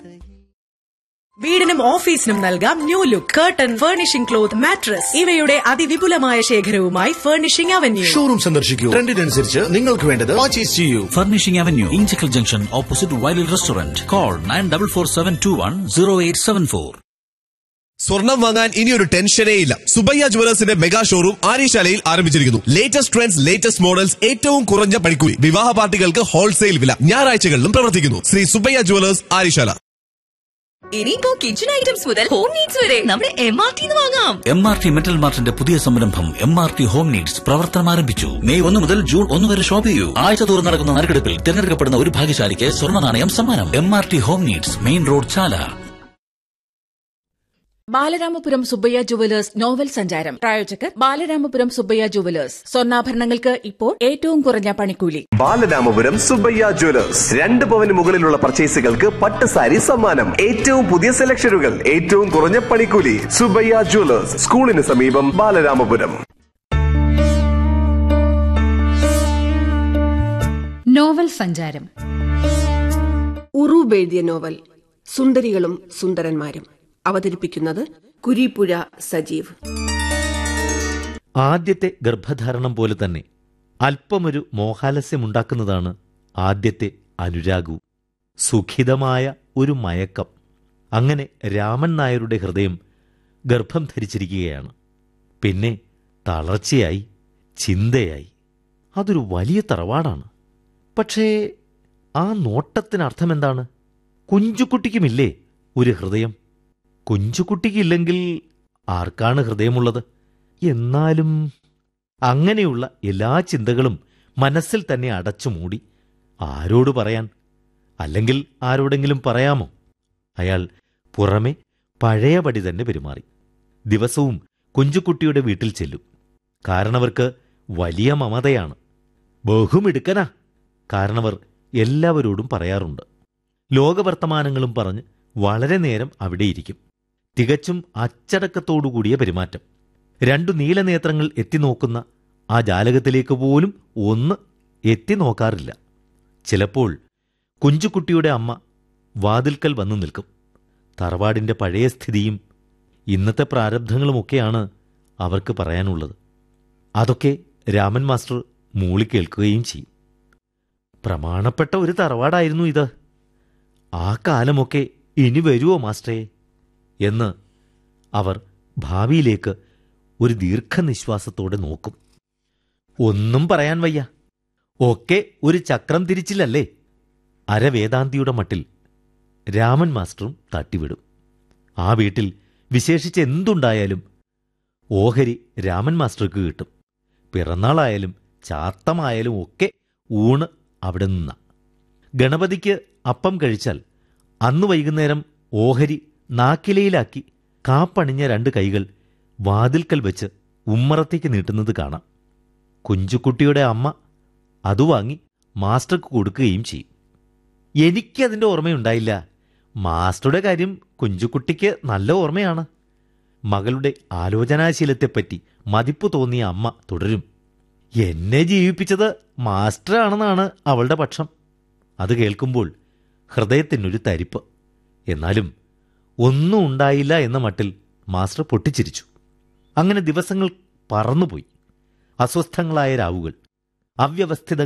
വീടിനും ഓഫീസിനും നൽകാം new look curtain furnishing cloth mattress ഇവയുടെ അതിവിപുലമായ ശേഖരവുമായി ഫർണിഷിംഗ് അവന്യൂ ഷോറൂം സന്ദർശിക്കൂ ട്രെൻഡിനനുസരിച്ച് നിങ്ങൾക്ക് വേണ്ടത് പർച്ചേസ് ചെയ്യൂ Furnishing Avenue, Inchicle Junction, opposite Wiley Restaurant. Call 9447210874. സ്വർണം വാങ്ങാൻ ഇനി ഒരു ടെൻഷനേ ഇല്ല സുബയ്യ ജുവലേഴ്സിന്റെ മെഗാ ഷോറൂം ആര്യശാലയിൽ ആരംഭിച്ചിരിക്കുന്നു ലേറ്റസ്റ്റ് ട്രെൻഡ്സ് ലേറ്റസ്റ്റ് മോഡൽസ് ഏറ്റവും കുറഞ്ഞ പണിക്കൂലി വിവാഹ പാർട്ടികൾക്ക് ഹോൾസെയിൽ വില ഞായറാഴ്ചകളിലും പ്രവർത്തിക്കുന്നു ശ്രീ സുബയ്യ ജുവലേഴ്സ് ആര്യശാല ഇനിയിപ്പോ കിച്ചൺ ഐറ്റംസ് മുതൽ ഹോം നീഡ്സ് വരെ നമ്മുടെ എം ആർ ടി വാങ്ങാം എം ആർ ടി മെറ്റൽ മാർട്ടിന്റെ പുതിയ സംരംഭം M R T home needs പ്രവർത്തനം ആരംഭിച്ചു മെയ് ഒന്ന് മുതൽ ജൂൺ ഒന്ന് വരെ ഷോപ്പ് ചെയ്യൂ ആഴ്ച തോറും നടക്കുന്ന നറുക്കെടുപ്പിൽ തിരഞ്ഞെടുക്കപ്പെടുന്ന ഒരു ഭാഗ്യശാലിക്ക് സ്വർണ്ണ നാണയം സമ്മാനം M R T home needs main road Chala Balaramapuram Subbayya jewellers novel സഞ്ചാരം പ്രായോജകർ ബാലരാമപുരം സുബ്ബയ്യ ജുവലേഴ്സ് സ്വർണ്ണാഭരണങ്ങൾക്ക് ഇപ്പോൾ ഏറ്റവും കുറഞ്ഞ പണിക്കൂലി ബാലരാമപുരം സുബയ്യ ജ്വല്ലേഴ്സ് രണ്ട് പവന് മുകളിലുള്ള പർച്ചേസുകൾക്ക് പട്ട് സാരി സമ്മാനം ഏറ്റവും പുതിയ സെലക്ഷനുകൾ ഏറ്റവും കുറഞ്ഞ പണിക്കൂലി സുബയ്യ ജ്വല്ലേഴ്സ് സ്കൂളിന് സമീപം ബാലരാമപുരം നോവൽ സഞ്ചാരം ഉറൂബ് എഴുതിയ നോവൽ സുന്ദരികളും സുന്ദരന്മാരും അവതരിപ്പിക്കുന്നത് കുരിപ്പുഴ സജീവ് ആദ്യത്തെ ഗർഭധാരണം പോലെ തന്നെ അല്പമൊരു മോഹാലസ്യമുണ്ടാക്കുന്നതാണ് ആദ്യത്തെ അനുരാഗു സുഖിതമായ ഒരു മയക്കം അങ്ങനെ രാമൻ നായരുടെ ഹൃദയം ഗർഭം ധരിച്ചിരിക്കുകയാണ് പിന്നെ തളർച്ചയായി ചിന്തയായി അതൊരു വലിയ തറവാടാണ് പക്ഷേ ആ നോട്ടത്തിന് അർത്ഥമെന്താണ് കുഞ്ചുകുട്ടിക്കുമില്ലേ ഒരു ഹൃദയം കുഞ്ചുകുട്ടിക്കില്ലെങ്കിൽ ആർക്കാണ് ഹൃദയമുള്ളത് എന്നാലും അങ്ങനെയുള്ള എല്ലാ ചിന്തകളും മനസ്സിൽ തന്നെ അടച്ചു മൂടി ആരോട് പറയാൻ അല്ലെങ്കിൽ ആരോടെങ്കിലും പറയാമോ അയാൾ പുറമെ പഴയപടി തന്നെ പെരുമാറി ദിവസവും കുഞ്ചുകുട്ടിയുടെ വീട്ടിൽ ചെല്ലും കാരണവർക്ക് വലിയ മമതയാണ് ബഹുമിടുക്കനാ കാരണവർ എല്ലാവരോടും പറയാറുണ്ട് ലോകവർത്തമാനങ്ങളും പറഞ്ഞ് വളരെ നേരം അവിടെയിരിക്കും തികച്ചും അച്ചടക്കത്തോടുകൂടിയ പെരുമാറ്റം രണ്ടു നീലനേത്രങ്ങൾ എത്തിനോക്കുന്ന ആ ജാലകത്തിലേക്ക് പോലും ഒന്ന് എത്തി നോക്കാറില്ല ചിലപ്പോൾ കുഞ്ചുകുട്ടിയുടെ അമ്മ വാതിൽക്കൽ വന്നു നിൽക്കും തറവാടിന്റെ പഴയ സ്ഥിതിയും ഇന്നത്തെ പ്രാരബ്ധങ്ങളുമൊക്കെയാണ് അവർക്ക് പറയാനുള്ളത് അതൊക്കെ രാമൻ മാസ്റ്റർ മൂളിക്കേൾക്കുകയും ചെയ്യും പ്രമാണപ്പെട്ട ഒരു തറവാടായിരുന്നു ഇത് ആ കാലമൊക്കെ ഇനി വരുമോ മാസ്റ്ററേ എന്ന് അവർ ഭാവിയിലേക്ക് ഒരു ദീർഘനിശ്വാസത്തോടെ നോക്കും ഒന്നും പറയാൻ വയ്യ ഒക്കെ ഒരു ചക്രം തിരിച്ചില്ലല്ലേ അരവേദാന്തിയുടെ മട്ടിൽ രാമൻ മാസ്റ്ററും തട്ടിവിടും ആ വീട്ടിൽ വിശേഷിച്ച് എന്തുണ്ടായാലും ഓഹരി രാമൻ മാസ്റ്റർക്ക് കിട്ടും പിറന്നാളായാലും ചാത്തമായാലും ഒക്കെ ഊണ് അവിടെ നിന്ന ഗണപതിക്ക് അപ്പം കഴിച്ചാൽ അന്ന് വൈകുന്നേരം ഓഹരി നാക്കിലയിലാക്കി കാപ്പണിഞ്ഞ രണ്ട് കൈകൾ വാതിൽക്കൽ വെച്ച് ഉമ്മറത്തേക്ക് നീട്ടുന്നത് കാണാം കുഞ്ചുകുട്ടിയുടെ അമ്മ അത് വാങ്ങി മാസ്റ്റർക്ക് കൊടുക്കുകയും ചെയ്യും എനിക്കതിൻ്റെ ഓർമ്മയുണ്ടായില്ല മാസ്റ്ററുടെ കാര്യം കുഞ്ചുകുട്ടിക്ക് നല്ല ഓർമ്മയാണ് മകളുടെ ആലോചനാശീലത്തെപ്പറ്റി മതിപ്പ് തോന്നിയ അമ്മ തുടരും എന്നെ ജീവിപ്പിച്ചത് മാസ്റ്ററാണെന്നാണ് അവളുടെ പക്ഷം അത് കേൾക്കുമ്പോൾ ഹൃദയത്തിനൊരു തരിപ്പ് എന്നാലും ഒന്നും ഉണ്ടായില്ല എന്ന മട്ടിൽ മാസ്റ്റർ പൊട്ടിച്ചിരിച്ചു അങ്ങനെ ദിവസങ്ങൾ പറന്നുപോയി അസ്വസ്ഥങ്ങളായ രാവുകൾ അവ്യവസ്ഥിത